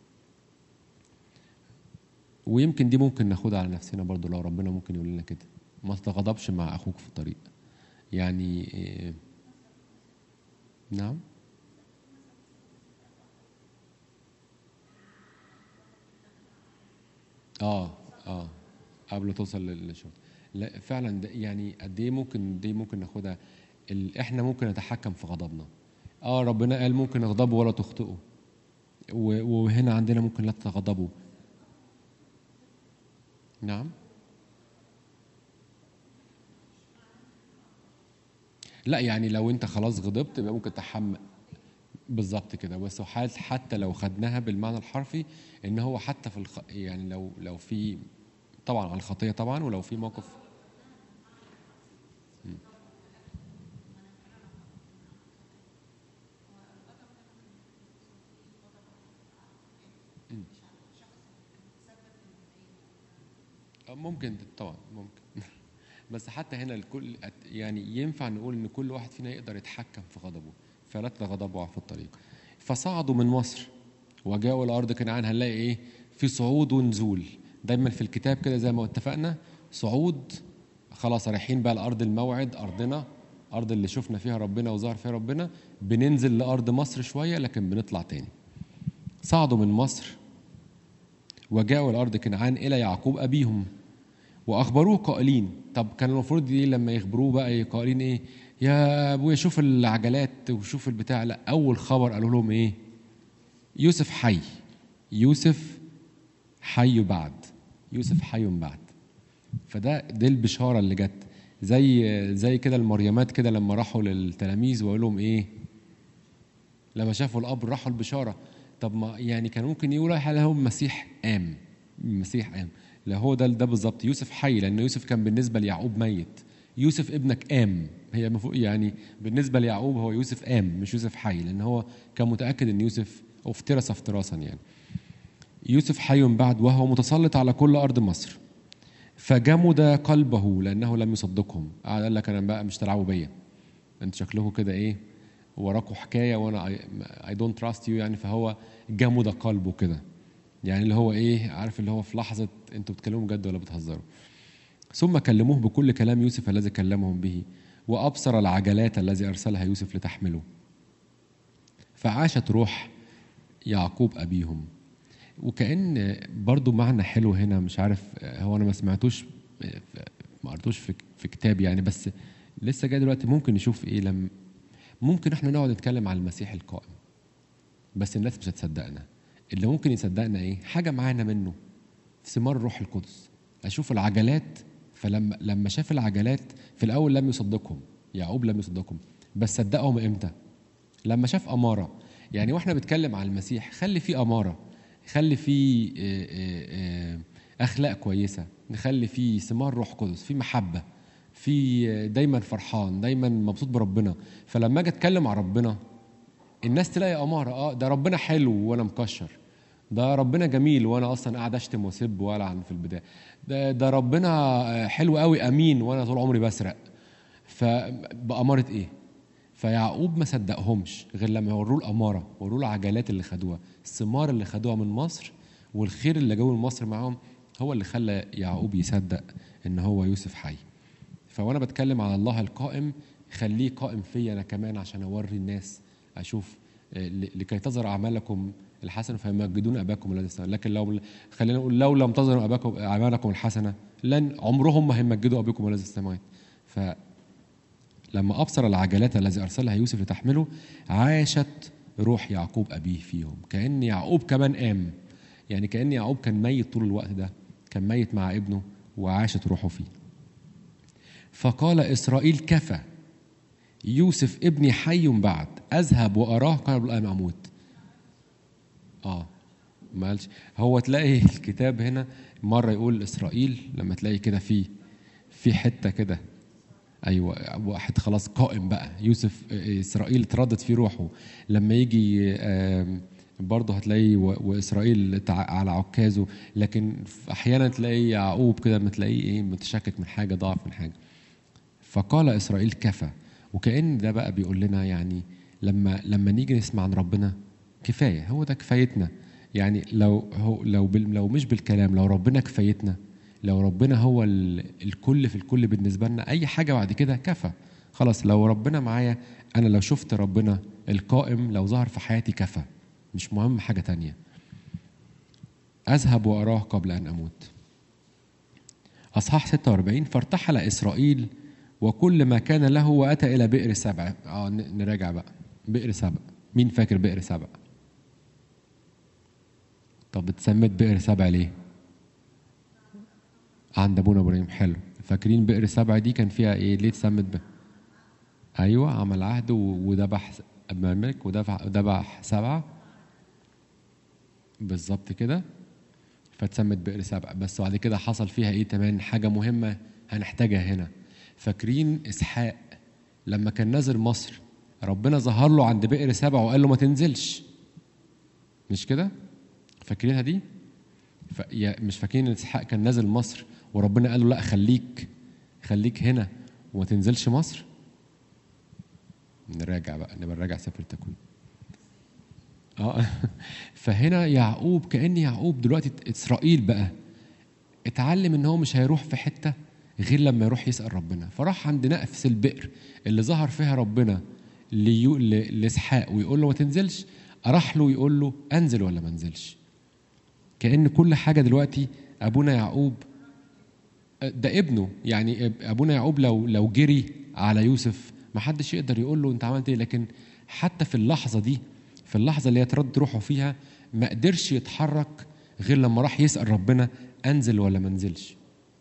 ويمكن دي ممكن ناخدها على نفسنا برضو لو ربنا ممكن يقول لنا كده ما تتغضبش مع اخوك في الطريق يعني آه، نعم اه اه قبل توصل للشغل لا فعلا ده يعني قد ايه ممكن دي ممكن ناخدها ال... احنا ممكن نتحكم في غضبنا اه ربنا قال ممكن اغضبوا ولا تخطئوا و... وهنا عندنا ممكن لا تغضبوا نعم لا يعني لو انت خلاص غضبت يبقى ممكن تحمل بالظبط كده بس حال حتى لو خدناها بالمعنى الحرفي ان هو حتى في الخ... يعني لو لو في طبعا على الخطيه طبعا ولو في موقف آه، ممكن طبعا ممكن بس حتى هنا الكل يعني ينفع نقول ان كل واحد فينا يقدر يتحكم في غضبه فلا تغضبوا في الطريق فصعدوا من مصر وجاءوا الارض كنعان هنلاقي ايه في صعود ونزول دايما في الكتاب كده زي ما اتفقنا صعود خلاص رايحين بقى لارض الموعد ارضنا ارض اللي شفنا فيها ربنا وظهر فيها ربنا بننزل لارض مصر شويه لكن بنطلع تاني صعدوا من مصر وجاءوا الارض كنعان الى يعقوب ابيهم واخبروه قائلين طب كان المفروض ايه لما يخبروه بقى إيه؟ قائلين ايه يا ابويا شوف العجلات وشوف البتاع لا اول خبر قالوا لهم ايه يوسف حي يوسف حي بعد يوسف حي بعد فده دي البشاره اللي جت زي زي كده المريمات كده لما راحوا للتلاميذ وقالوا لهم ايه لما شافوا القبر راحوا البشاره طب ما يعني كان ممكن يقولوا هل هو المسيح قام المسيح قام لا هو ده ده بالظبط يوسف حي لان يوسف كان بالنسبه ليعقوب ميت يوسف ابنك قام هي مفروض يعني بالنسبه ليعقوب هو يوسف قام مش يوسف حي لان هو كان متاكد ان يوسف افترس افتراسا يعني يوسف حي بعد وهو متسلط على كل ارض مصر فجمد قلبه لانه لم يصدقهم قال لك انا بقى مش تلعبوا بيا انت شكلكم كده ايه وراكوا حكايه وانا اي دونت تراست يو يعني فهو جمد قلبه كده يعني اللي هو ايه عارف اللي هو في لحظه انتوا بتتكلموا بجد ولا بتهزروا ثم كلموه بكل كلام يوسف الذي كلمهم به وابصر العجلات الذي ارسلها يوسف لتحمله فعاشت روح يعقوب ابيهم وكان برضو معنى حلو هنا مش عارف هو انا ما سمعتوش ما قريتوش في في كتاب يعني بس لسه جاي دلوقتي ممكن نشوف ايه لما ممكن احنا نقعد نتكلم عن المسيح القائم بس الناس مش هتصدقنا اللي ممكن يصدقنا ايه حاجه معانا منه ثمار الروح القدس اشوف العجلات فلما لما شاف العجلات في الاول لم يصدقهم يعقوب لم يصدقهم بس صدقهم امتى لما شاف اماره يعني واحنا بنتكلم عن المسيح خلي فيه اماره خلي فيه آه، آه، آه، اخلاق كويسه نخلي فيه ثمار روح قدس في محبه في دايما فرحان دايما مبسوط بربنا فلما اجي اتكلم عن ربنا الناس تلاقي اماره اه ده ربنا حلو وانا مكشر ده ربنا جميل وانا اصلا قاعد اشتم واسب والعن في البدايه ده, ده ربنا حلو قوي امين وانا طول عمري بسرق فبأمارة ايه فيعقوب ما صدقهمش غير لما يوروه الأمارة وروه العجلات اللي خدوها الثمار اللي خدوها من مصر والخير اللي جابوه من مصر معاهم هو اللي خلى يعقوب يصدق ان هو يوسف حي فوانا بتكلم على الله القائم خليه قائم فيا انا كمان عشان اوري الناس اشوف آه، ل- لكي تظهر اعمالكم الحسنه فيمجدون اباكم الذي في السماء لكن لو خلينا نقول لو لم تظهروا اباكم اعمالكم الحسنه لن عمرهم ما هيمجدوا اباكم الذي في السماوات فلما ابصر العجلات الذي ارسلها يوسف لتحمله عاشت روح يعقوب ابيه فيهم كان يعقوب كمان قام يعني كان يعقوب كان ميت طول الوقت ده كان ميت مع ابنه وعاشت روحه فيه فقال اسرائيل كفى يوسف ابني حي بعد اذهب واراه قبل ان اموت اه ما قالش هو تلاقي الكتاب هنا مره يقول اسرائيل لما تلاقي كده في في حته كده ايوه واحد خلاص قائم بقى يوسف اسرائيل اتردت في روحه لما يجي آم، برضه هتلاقي و- واسرائيل تع- على عكازه لكن احيانا تلاقي يعقوب كده لما تلاقيه ايه متشكك من حاجه ضعف من حاجه فقال اسرائيل كفى وكان ده بقى بيقول لنا يعني لما لما نيجي نسمع عن ربنا كفايه هو ده كفايتنا يعني لو هو لو بال لو مش بالكلام لو ربنا كفايتنا لو ربنا هو ال- الكل في الكل بالنسبه لنا اي حاجه بعد كده كفى خلاص لو ربنا معايا انا لو شفت ربنا القائم لو ظهر في حياتي كفى مش مهم حاجه تانية اذهب واراه قبل ان اموت اصحاح 46 فارتحل اسرائيل وكل ما كان له واتى الى بئر سبع اه ن- نراجع بقى بئر سبع مين فاكر بئر سبع طب اتسمت بئر سبع ليه عند ابونا ابراهيم حلو فاكرين بئر سبع دي كان فيها ايه ليه اتسمت بئر ايوه عمل عهد و- وذبح اباملك وذبح ذبح سبعه بالظبط كده فاتسمت بئر سبع بس بعد كده حصل فيها ايه كمان حاجه مهمه هنحتاجها هنا فاكرين اسحاق لما كان نازل مصر ربنا ظهر له عند بئر سبع وقال له ما تنزلش مش كده فاكرينها دي ف... يا مش فاكرين ان اسحاق كان نازل مصر وربنا قال له لا خليك خليك هنا وما تنزلش مصر نراجع بقى نبقى نراجع سفر التكوين اه فهنا يعقوب كان يعقوب دلوقتي اسرائيل بقى اتعلم ان هو مش هيروح في حته غير لما يروح يسال ربنا فراح عند نفس البئر اللي ظهر فيها ربنا ليو... ل... لاسحاق ويقول له ما تنزلش راح له يقول له انزل ولا ما انزلش كان كل حاجه دلوقتي ابونا يعقوب ده ابنه يعني ابونا يعقوب لو لو جري على يوسف ما حدش يقدر يقول له انت عملت ايه لكن حتى في اللحظه دي في اللحظه اللي يترد روحه فيها ما قدرش يتحرك غير لما راح يسال ربنا انزل ولا ما انزلش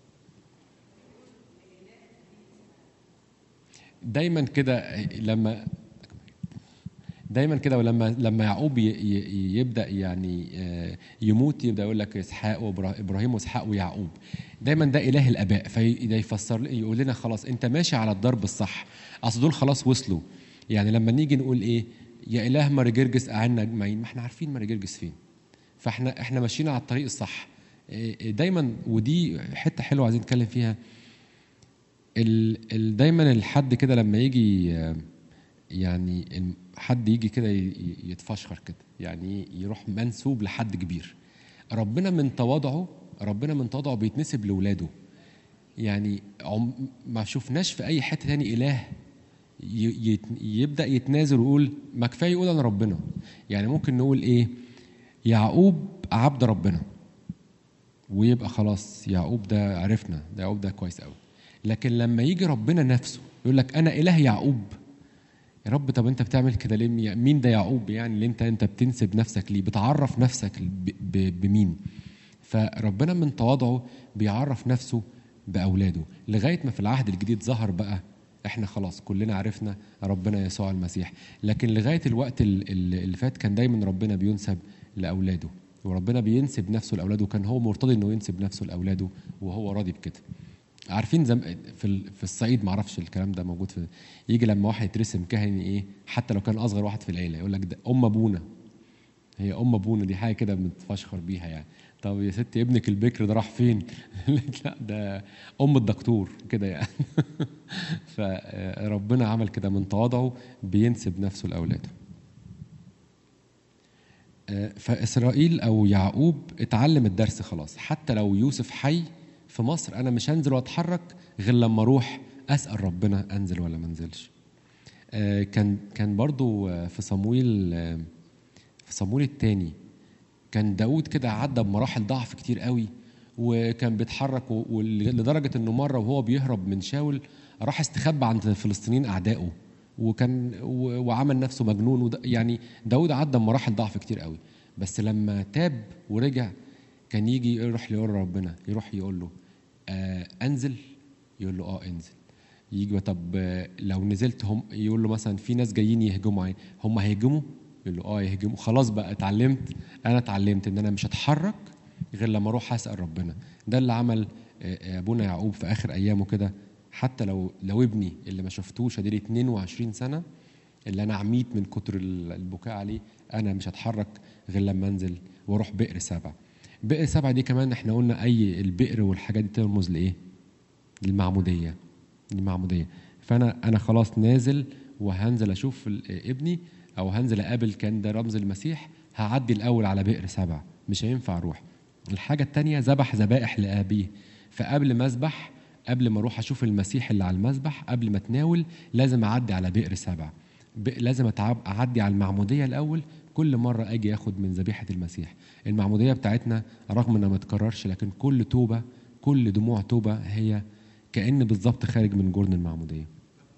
دايما كده لما دايما كده ولما لما يعقوب ي- ي- يبدا يعني آه، يموت يبدا يقول لك اسحاق وابراهيم واسحاق ويعقوب دايما ده اله الاباء فده يفسر يقول لنا خلاص انت ماشي على الضرب الصح اصل دول خلاص وصلوا يعني لما نيجي نقول ايه يا اله مارجرجس اعنا اجمعين ما احنا عارفين مارجرجس فين فاحنا احنا ماشيين على الطريق الصح إيه، دايما ودي حته حلوه عايزين نتكلم فيها ال ال دايما الحد كده لما يجي آه، يعني الم- حد يجي كده ي- ي- يتفشخر كده يعني يروح منسوب لحد كبير ربنا من تواضعه ربنا من تواضعه بيتنسب لاولاده يعني عم ما شفناش في اي حته تاني اله ي- يت- يبدا يتنازل ويقول ما كفايه يقول انا ربنا يعني ممكن نقول ايه يعقوب عبد ربنا ويبقى خلاص يعقوب ده عرفنا ده يعقوب ده كويس قوي لكن لما يجي ربنا نفسه يقول لك انا اله يعقوب يا رب طب انت بتعمل كده ليه مين ده يعقوب يعني اللي انت انت بتنسب نفسك ليه بتعرف نفسك ب- ب- بمين فربنا من تواضعه بيعرف نفسه باولاده لغايه ما في العهد الجديد ظهر بقى احنا خلاص كلنا عرفنا ربنا يسوع المسيح لكن لغايه الوقت ال- ال- اللي فات كان دايما ربنا بينسب لاولاده وربنا بينسب نفسه لاولاده وكان هو مرتضي انه ينسب نفسه لاولاده وهو راضي بكده عارفين زم... في ال- في الصعيد ما اعرفش الكلام ده موجود في يجي لما واحد يترسم كهني ايه حتى لو كان اصغر واحد في العيله يقول لك ده ام ابونا هي ام ابونا دي حاجه كده بنتفشخر بيها يعني طب يا ستي ابنك البكر ده راح فين؟ لا ده ام الدكتور كده يعني فربنا عمل كده من تواضعه بينسب نفسه لاولاده آه، فاسرائيل او يعقوب اتعلم الدرس خلاص حتى لو يوسف حي في مصر انا مش هنزل واتحرك غير لما اروح اسال ربنا انزل ولا ما انزلش آه، كان كان برضو آه، في صمويل آه، في صمويل الثاني كان داود كده عدى بمراحل ضعف كتير قوي وكان بيتحرك و- ول- لدرجه انه مره وهو بيهرب من شاول راح استخبى عند الفلسطينيين اعدائه وكان و- وعمل نفسه مجنون وده يعني داود عدى بمراحل ضعف كتير قوي بس لما تاب ورجع كان يجي يروح يقول ربنا يروح يقول له آه انزل يقول له اه انزل يجي طب آه، لو نزلت هم يقول له مثلا في ناس جايين يهجموا علي هم هيهجموا يقول له اه يهجموا خلاص بقى اتعلمت انا اتعلمت ان انا مش هتحرك غير لما اروح اسال ربنا ده اللي عمل آه، آه، ابونا يعقوب في اخر ايامه كده حتى لو لو ابني اللي ما شفتوش اديلي 22 سنه اللي انا عميت من كتر ال- البكاء عليه انا مش هتحرك غير لما انزل واروح بئر سبع بئر سبع دي كمان احنا قلنا اي البئر والحاجات دي ترمز لايه للمعموديه المعموديه فانا انا خلاص نازل وهنزل اشوف ال- ابني او هنزل اقابل كان ده رمز المسيح هعدي الاول على بئر سبع مش هينفع اروح الحاجه التانية ذبح ذبائح لابيه فقبل ما اذبح قبل ما اروح اشوف المسيح اللي على المذبح قبل ما اتناول لازم اعدي على بئر سبع ب- لازم أتعب اعدي على المعموديه الاول كل مره اجي اخد من ذبيحه المسيح المعموديه بتاعتنا رغم انها ما تكررش لكن كل توبه كل دموع توبه هي كان بالظبط خارج من جرن المعموديه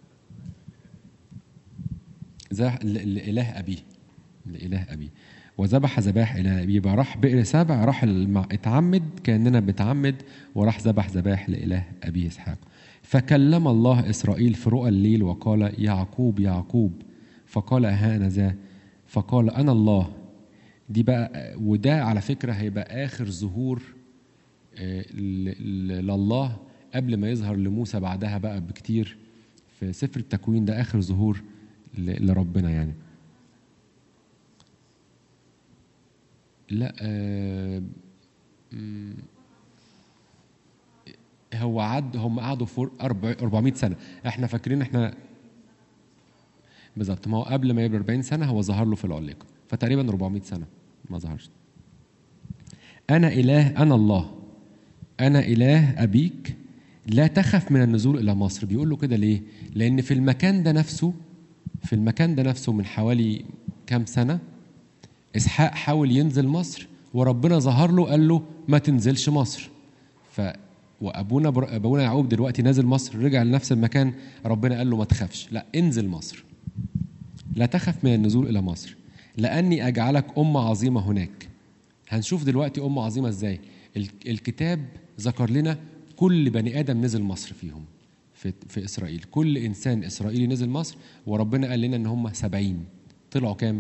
زي ل- لإله أبيه لإله أبيه وذبح ذبائح إله أبيه يبقى راح بئر سبع راح المع... اتعمد كأننا بنتعمد وراح ذبح ذبائح لإله أبيه إسحاق فكلم الله إسرائيل في رؤى الليل وقال يعقوب يعقوب فقال ها أنا ذا فقال أنا الله دي بقى وده على فكرة هيبقى آخر ظهور آه، ل- ل- لله قبل ما يظهر لموسى بعدها بقى بكتير في سفر التكوين ده آخر ظهور ل- لربنا يعني لا آه، مم، هو عد هم قعدوا فوق 400 سنة احنا فاكرين احنا بالظبط ما هو قبل ما يبقى 40 سنة هو ظهر له في العليقة فتقريبا 400 سنة ما ظهرش أنا إله أنا الله أنا إله أبيك لا تخف من النزول إلى مصر بيقول له كده ليه؟ لأن في المكان ده نفسه في المكان ده نفسه من حوالي كام سنة إسحاق حاول ينزل مصر وربنا ظهر له قال له ما تنزلش مصر ف وابونا بر... ابونا يعقوب دلوقتي نازل مصر رجع لنفس المكان ربنا قال له ما تخافش لا انزل مصر لا تخف من النزول الى مصر لاني اجعلك امه عظيمه هناك هنشوف دلوقتي امه عظيمه ازاي ال- الكتاب ذكر لنا كل بني ادم نزل مصر فيهم في, في اسرائيل كل انسان اسرائيلي نزل مصر وربنا قال لنا ان هم سبعين طلعوا كام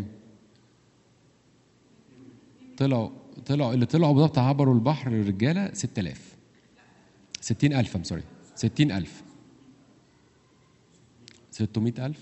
طلعوا طلعوا اللي طلعوا بالظبط عبروا البحر الرجاله 6000 60000 ام سوري 60000 600000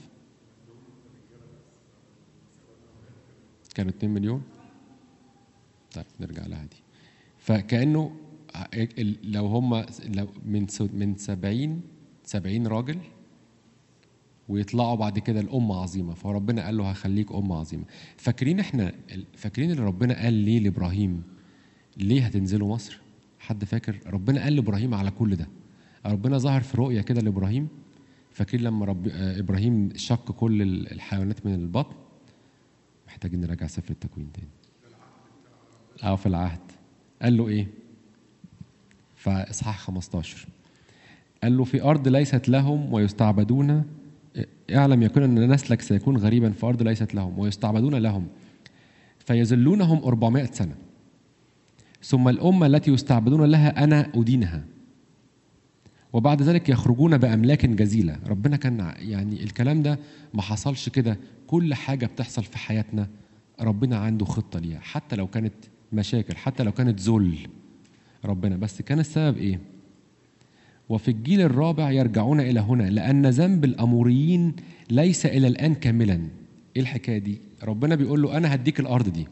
كانوا 2 مليون طيب نرجع لها دي فكانه ال- لو هم لو من س- من 70 70 راجل ويطلعوا بعد كده الأمة عظيمة فربنا قال له هخليك أمة عظيمة فاكرين احنا فاكرين اللي ربنا قال ليه لإبراهيم ليه هتنزلوا مصر حد فاكر ربنا قال لإبراهيم على كل ده ربنا ظهر في رؤية كده لإبراهيم فاكرين لما رب آه، إبراهيم شق كل ال- الحيوانات من البطن محتاجين نراجع سفر التكوين تاني اه في العهد قال له ايه فاصحاح 15 قال له في ارض ليست لهم ويستعبدون اعلم يكون ان نسلك سيكون غريبا في ارض ليست لهم ويستعبدون لهم فيذلونهم 400 سنه ثم الامه التي يستعبدون لها انا ادينها وبعد ذلك يخرجون باملاك جزيله ربنا كان ع- يعني الكلام ده ما حصلش كده كل حاجه بتحصل في حياتنا ربنا عنده خطه ليها حتى لو كانت مشاكل حتى لو كانت ذل ربنا بس كان السبب ايه وفي الجيل الرابع يرجعون الى هنا لان ذنب الاموريين ليس الى الان كاملا ايه الحكايه دي ربنا بيقول له انا هديك الارض دي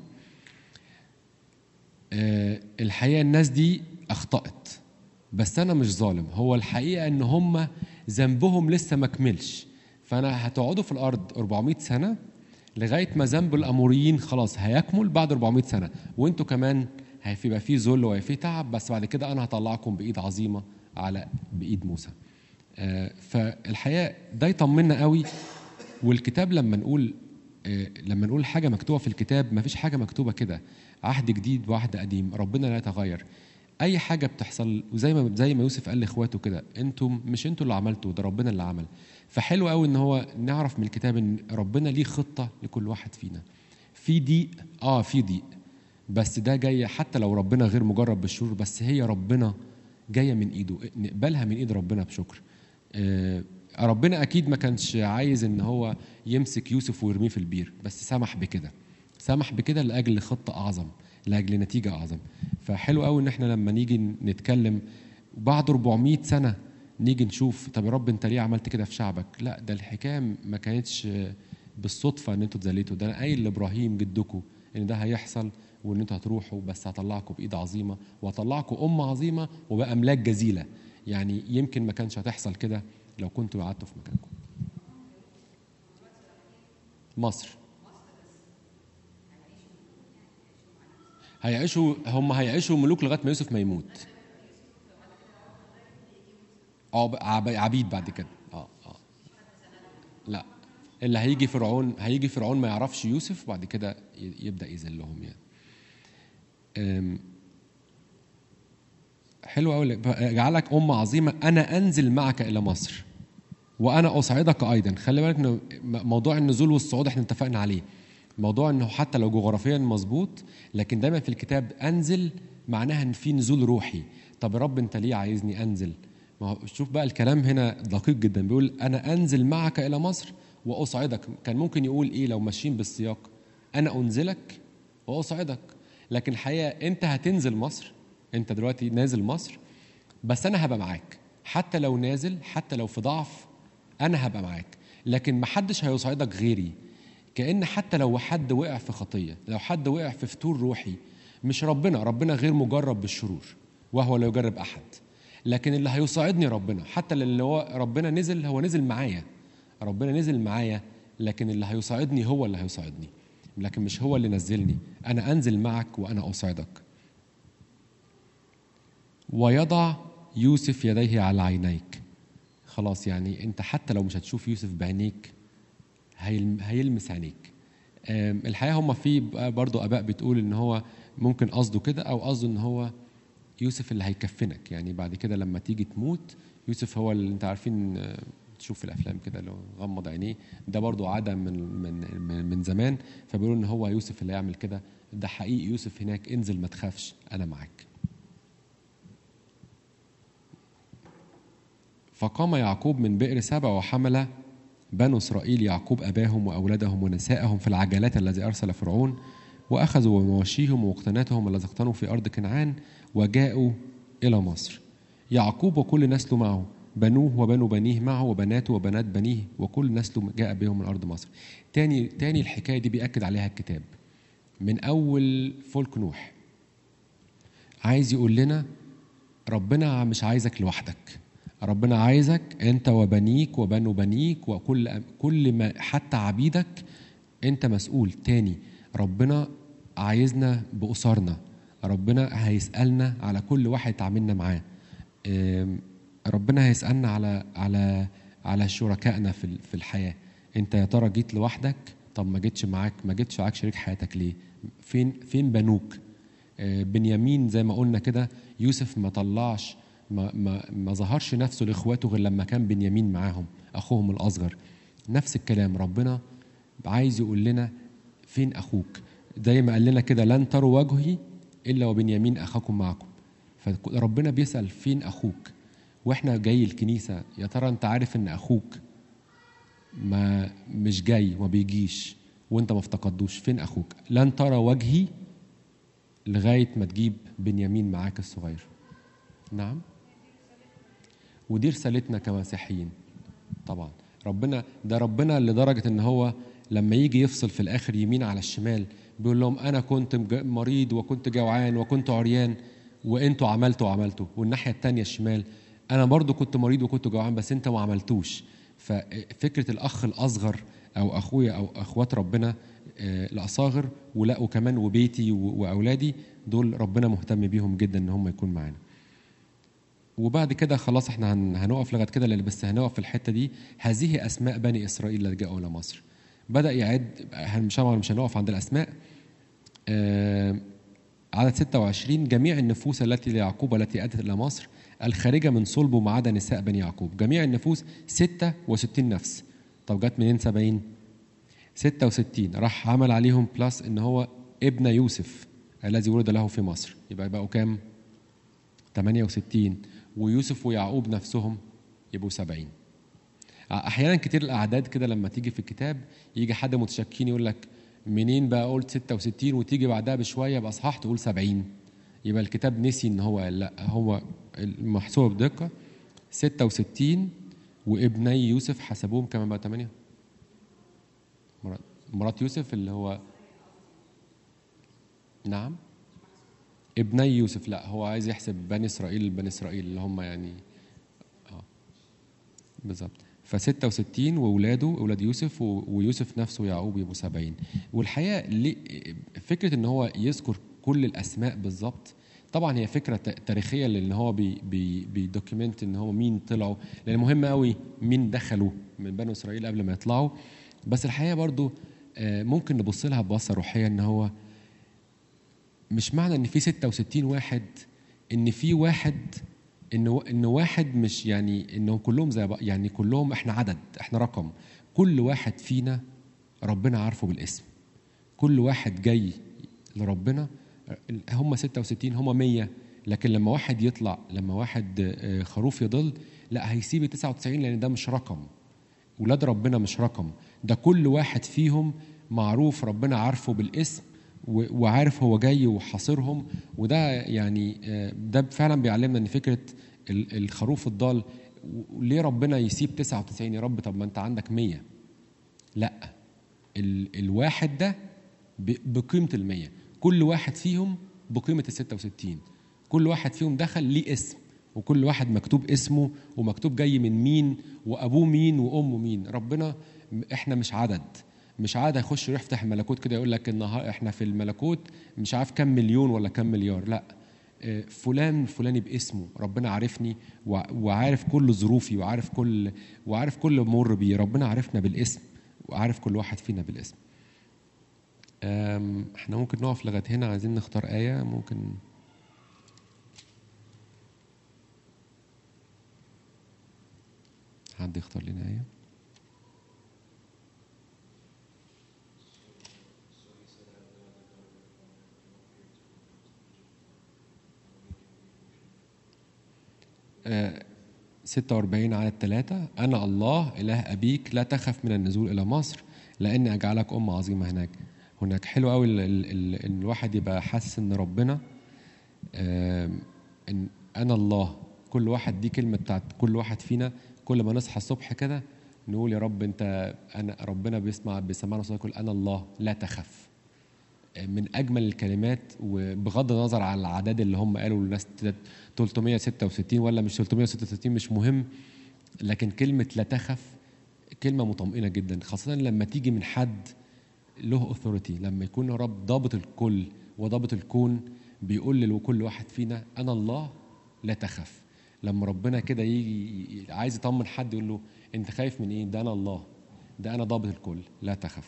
آه، الحقيقه الناس دي اخطات بس انا مش ظالم هو الحقيقه ان هم ذنبهم لسه ما كملش فانا هتقعدوا في الارض 400 سنه لغايه ما ذنب الاموريين خلاص هيكمل بعد 400 سنه وانتوا كمان هيبقى في ذل وهيبقى في تعب بس بعد كده انا هطلعكم بايد عظيمه على بايد موسى آه، فالحقيقه ده يطمنا قوي والكتاب لما نقول آه، لما نقول حاجه مكتوبه في الكتاب ما فيش حاجه مكتوبه كده عهد جديد وعهد قديم ربنا لا يتغير اي حاجه بتحصل وزي ما زي ما يوسف قال لاخواته كده انتم مش انتوا اللي عملتوا ده ربنا اللي عمل فحلو قوي ان هو نعرف من الكتاب ان ربنا ليه خطه لكل واحد فينا في ضيق اه في ضيق بس ده جاي حتى لو ربنا غير مجرب بالشرور بس هي ربنا جايه من ايده نقبلها من ايد ربنا بشكر آه، ربنا اكيد ما كانش عايز ان هو يمسك يوسف ويرميه في البير بس سمح بكده سمح بكده لاجل خطه اعظم لاجل نتيجه اعظم فحلو قوي ان احنا لما نيجي نتكلم بعد 400 سنه نيجي نشوف طب يا رب انت ليه عملت كده في شعبك لا ده الحكايه ما كانتش بالصدفه ان انتوا اتذليتوا ده انا قايل لابراهيم جدكم ان ده هيحصل وان انتوا هتروحوا بس هطلعكم بايد عظيمه وهطلعكم امه عظيمه وباملاك جزيله يعني يمكن ما كانش هتحصل كده لو كنتوا قعدتوا في مكانكم مصر هيعيشوا هم هيعيشوا ملوك لغايه ما يوسف ما يموت اه ب- عب- عبيد بعد كده اه اه لا اللي هيجي فرعون هيجي فرعون ما يعرفش يوسف وبعد كده ي- يبدا يذلهم يعني أم، حلو قوي جعلك أمة عظيمة أنا أنزل معك إلى مصر وأنا أصعدك أيضا خلي بالك إنه م- موضوع النزول والصعود إحنا اتفقنا عليه موضوع إنه حتى لو جغرافيا مظبوط لكن دايما في الكتاب أنزل معناها إن في نزول روحي طب يا رب أنت ليه عايزني أنزل ما هو شوف بقى الكلام هنا دقيق جدا بيقول أنا أنزل معك إلى مصر وأصعدك كان ممكن يقول إيه لو ماشيين بالسياق أنا أنزلك وأصعدك لكن الحقيقة أنت هتنزل مصر أنت دلوقتي نازل مصر بس أنا هبقى معاك حتى لو نازل حتى لو في ضعف أنا هبقى معاك لكن محدش هيصعدك غيري كأن حتى لو حد وقع في خطية لو حد وقع في فتور روحي مش ربنا ربنا غير مجرب بالشرور وهو لا يجرب أحد لكن اللي هيصعدني ربنا حتى اللي هو ربنا نزل هو نزل معايا ربنا نزل معايا لكن اللي هيصعدني هو اللي هيصعدني لكن مش هو اللي نزلني أنا أنزل معك وأنا أصعدك ويضع يوسف يديه على عينيك خلاص يعني انت حتى لو مش هتشوف يوسف بعينيك هيلم- هيلمس عينيك آم، الحقيقه هم في برضو اباء بتقول ان هو ممكن قصده كده او قصده ان هو يوسف اللي هيكفنك يعني بعد كده لما تيجي تموت يوسف هو اللي انت عارفين آه، تشوف في الافلام كده لو غمض عينيه ده برضو عاده من من من, من زمان فبيقولوا ان هو يوسف اللي يعمل كده ده حقيقي يوسف هناك انزل ما تخافش انا معاك فقام يعقوب من بئر سبع وحمل بنو إسرائيل يعقوب أباهم وأولادهم ونساءهم في العجلات الذي أرسل فرعون وأخذوا مواشيهم ومقتناتهم الذي اقتنوا في أرض كنعان وجاءوا إلى مصر يعقوب وكل نسله معه بنوه وبنو بنيه معه وبناته وبنات بنيه وكل نسله جاء بهم من أرض مصر تاني تاني الحكاية دي بيأكد عليها الكتاب من أول فلك نوح عايز يقول لنا ربنا مش عايزك لوحدك ربنا عايزك انت وبنيك وبنو بنيك وكل كل ما حتى عبيدك انت مسؤول تاني ربنا عايزنا بأسرنا ربنا هيسألنا على كل واحد تعاملنا معاه ام، ربنا هيسألنا على على على شركائنا في ال- في الحياة انت يا ترى جيت لوحدك طب ما جيتش معاك ما جيتش معاك شريك حياتك ليه فين فين بنوك آه، بنيامين زي ما قلنا كده يوسف ما طلعش ما, ما, ما ظهرش نفسه لاخواته غير لما كان بنيامين معاهم اخوهم الاصغر نفس الكلام ربنا عايز يقول لنا فين اخوك زي ما قال لنا كده لن تروا وجهي الا وبنيامين اخاكم معكم فربنا بيسال فين اخوك واحنا جاي الكنيسه يا ترى انت عارف ان اخوك ما مش جاي وما بيجيش وانت ما افتقدوش فين اخوك لن ترى وجهي لغايه ما تجيب بنيامين معاك الصغير نعم ودي رسالتنا كمسيحيين طبعا ربنا ده ربنا لدرجه ان هو لما يجي يفصل في الاخر يمين على الشمال بيقول لهم انا كنت مج- مريض وكنت جوعان وكنت عريان وانتوا عملتوا وعملتوا والناحيه الثانيه الشمال انا برضو كنت مريض وكنت جوعان بس انت ما عملتوش ففكره الاخ الاصغر او اخويا او اخوات ربنا آه، الاصاغر ولا وكمان وبيتي و- واولادي دول ربنا مهتم بيهم جدا ان هم يكون معانا وبعد كده خلاص احنا هن- هنقف لغايه كده لأن بس هنقف في الحته دي هذه اسماء بني اسرائيل الذين جاءوا الى مصر بدا يعد هن- مش طبعا مش هنقف عند الاسماء آه، عدد 26 جميع النفوس التي ليعقوب التي اتت الى مصر الخارجه من صلبه ما عدا نساء بني يعقوب جميع النفوس 66 نفس طب جت منين 70 66 راح عمل عليهم بلس ان هو ابن يوسف الذي ولد له في مصر يبقى يبقوا كام 68 ويوسف ويعقوب نفسهم يبقوا 70 احيانا كتير الاعداد كده لما تيجي في الكتاب يجي حد متشكين يقول لك منين بقى قلت 66 وتيجي بعدها بشويه باصحاح تقول 70 يبقى الكتاب نسي ان هو لا هو محسوبه بدقه 66 وابني يوسف حسبوهم كمان بقى 8 مرات مرات يوسف اللي هو نعم ابني يوسف لا هو عايز يحسب بني اسرائيل بني اسرائيل اللي هم يعني اه بالظبط ف 66 واولاده اولاد يوسف و- ويوسف نفسه يعقوب يبقوا 70 والحقيقه ليه- فكره ان هو يذكر كل الاسماء بالظبط طبعا هي فكره ت- تاريخيه لان هو بي بي بيدوكيمنت ان هو مين طلعوا لان مهم قوي مين دخلوا من بنو اسرائيل قبل ما يطلعوا بس الحقيقه برضو آه، ممكن نبص لها ببصه روحيه ان هو مش معنى ان في 66 واحد ان في واحد ان ان واحد مش يعني انهم كلهم زي بعض يعني كلهم احنا عدد احنا رقم كل واحد فينا ربنا عارفه بالاسم كل واحد جاي لربنا هم 66 هم 100 لكن لما واحد يطلع لما واحد آه، خروف يضل لا هيسيب ال 99 لان ده مش رقم ولاد ربنا مش رقم ده كل واحد فيهم معروف ربنا عارفه بالاسم و- وعارف هو جاي وحاصرهم وده يعني آه، ده فعلا بيعلمنا ان فكره ال- الخروف الضال ليه ربنا يسيب 99 يا رب طب ما انت عندك 100 لا ال الواحد ده ب- بقيمه المية كل واحد فيهم بقيمه ال 66 كل واحد فيهم دخل ليه اسم وكل واحد مكتوب اسمه ومكتوب جاي من مين وابوه مين وامه مين ربنا م- احنا مش عدد مش عادة يخش يفتح الملكوت كده يقول لك النهار احنا في الملكوت مش عارف كم مليون ولا كم مليار لا آه، فلان فلاني باسمه ربنا عارفني وع- وعارف كل ظروفي وعارف كل وعارف كل مر بيه ربنا عارفنا بالاسم وعارف كل واحد فينا بالاسم آم، احنا ممكن نقف لغايه هنا عايزين نختار آية ممكن حد يختار لنا آية آه، 46 على الثلاثة أنا الله إله أبيك لا تخف من النزول إلى مصر لأني أجعلك أمة عظيمة هناك هناك حلو قوي ال- ال- ال- إن الواحد يبقى حاسس إن ربنا آم، إن أنا الله كل واحد دي كلمة بتاعت كل واحد فينا كل ما نصحى الصبح كده نقول يا رب أنت أنا ربنا بيسمع بيسمعنا صوتك يقول أنا الله لا تخف من اجمل الكلمات وبغض النظر عن الاعداد اللي هم قالوا للناس 366 ولا مش 366 مش مهم لكن كلمه لا تخف كلمه مطمئنه جدا خاصه لما تيجي من حد له اوثوريتي لما يكون رب ضابط الكل وضابط الكون بيقول لكل واحد فينا انا الله لا تخف لما ربنا كده يجي عايز يطمن حد يقول له انت خايف من ايه ده انا الله ده انا ضابط الكل لا تخف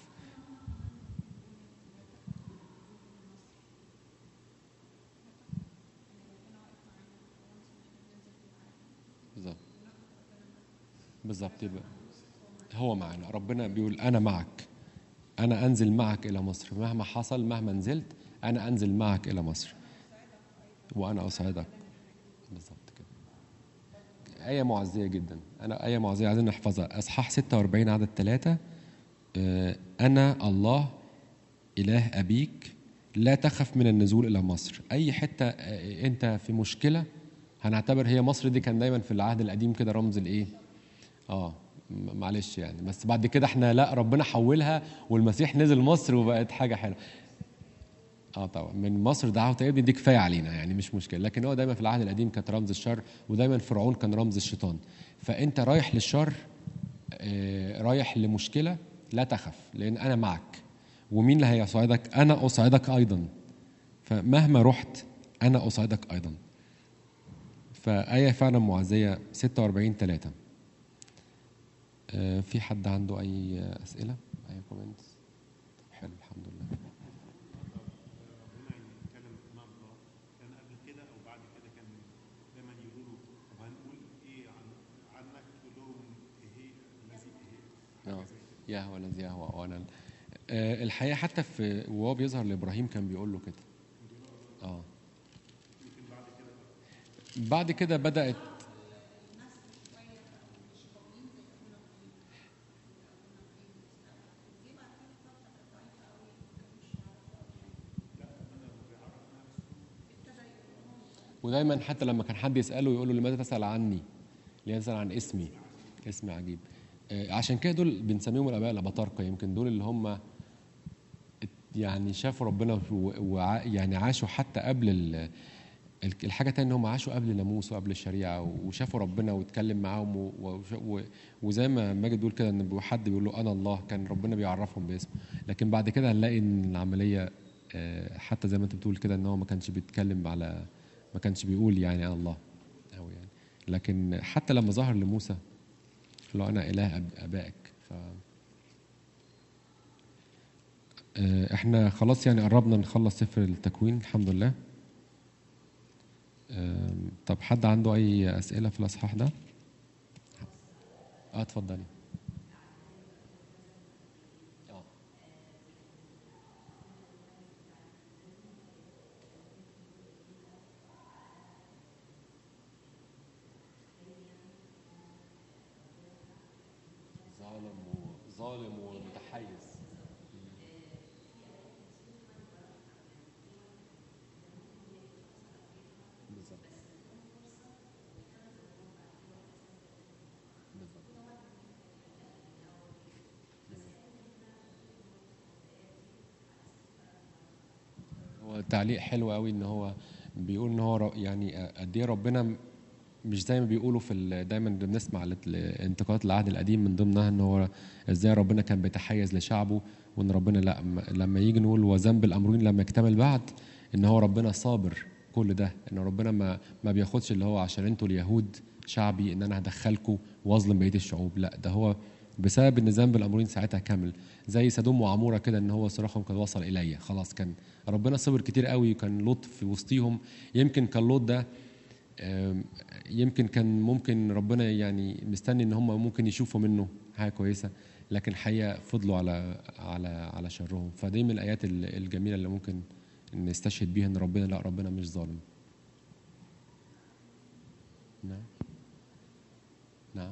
بالظبط بالظبط يبقى هو معنا ربنا بيقول انا معك انا انزل معك الى مصر مهما حصل مهما نزلت انا انزل معك الى مصر وانا اساعدك بالظبط كده آية معزية جدا أنا آية معزية عايزين نحفظها أصحاح 46 عدد ثلاثة أنا الله إله أبيك لا تخف من النزول إلى مصر أي حتة آه، أنت في مشكلة هنعتبر هي مصر دي كان دايما في العهد القديم كده رمز الإيه اه م- معلش يعني بس بعد كده احنا لا ربنا حولها والمسيح نزل مصر وبقت حاجة حلوة اه طبعا من مصر دعوة ابني دي كفايه علينا يعني مش مشكله لكن هو دايما في العهد القديم كانت رمز الشر ودايما فرعون كان رمز الشيطان فانت رايح للشر آه، رايح لمشكله لا تخف لان انا معك ومين اللي هيساعدك انا اساعدك ايضا فمهما رحت انا اساعدك ايضا فآية فعلا معزية 46 3 آه، في حد عنده أي أسئلة؟ أي كومنتس؟ حلو الحمد لله ربنا يتكلم امام الله كان قبل كده او بعد كده كان دايما يقولوا له طب هنقول ايه عن عنك تقول لهم ايه الذي ايه اه يهوى الذي يهوى وانا آه، الحقيقه حتى في وهو بيظهر لابراهيم كان بيقول له كده اه بعد كده بدات ودايما حتى لما كان حد يساله يقول له لماذا تسال عني؟ ليه تسال عن اسمي؟ اسمي عجيب آه، عشان كده دول بنسميهم الاباء الاباطارقه يمكن دول اللي هم ات- يعني شافوا ربنا ويعني عاشوا حتى قبل ال- ال- الحاجه تانية ان هم عاشوا قبل الناموس وقبل الشريعه وشافوا ربنا واتكلم معاهم و- وش- و- وزي ما ماجد بيقول كده ان حد بيقول له انا الله كان ربنا بيعرفهم باسمه لكن بعد كده هنلاقي ان العمليه آه، حتى زي ما انت بتقول كده ان هو ما كانش بيتكلم على ما كانش بيقول يعني أنا الله أو يعني لكن حتى لما ظهر لموسى قال له أنا إله أب- آبائك ف آه، احنا خلاص يعني قربنا نخلص سفر التكوين الحمد لله آم، طب حد عنده أي أسئلة في الأصحاح ده؟ اه اتفضلي اه ظالم وظالم ومتحيز بالظبط بالظبط هو تعليق حلو قوي ان هو بيقول ان هو ر- يعني قد ايه ربنا مش زي ما بيقولوا في ال- دايما بنسمع ال- الانتقادات العهد القديم من ضمنها ان هو ازاي ربنا كان بيتحيز لشعبه وان ربنا لا م- لما يجي نقول وذنب الامرين لما يكتمل بعد ان هو ربنا صابر كل ده ان ربنا ما ما بياخدش اللي هو عشان انتوا اليهود شعبي ان انا هدخلكم واظلم بقيه الشعوب لا ده هو بسبب ان ذنب الامرين ساعتها كمل زي سدوم وعموره كده ان هو صراخهم قد وصل الي خلاص كان ربنا صبر كتير قوي وكان لوط في وسطيهم يمكن كان لوط ده آم، يمكن كان ممكن ربنا يعني مستني ان هم ممكن يشوفوا منه حاجه كويسه لكن الحقيقه فضلوا على على على شرهم فدي من الايات ال- الجميله اللي ممكن نستشهد بيها ان ربنا لا ربنا مش ظالم نعم نعم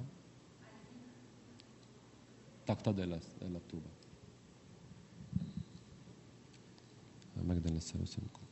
تقتضي الى الى التوبه مجدا للثالوث القدوس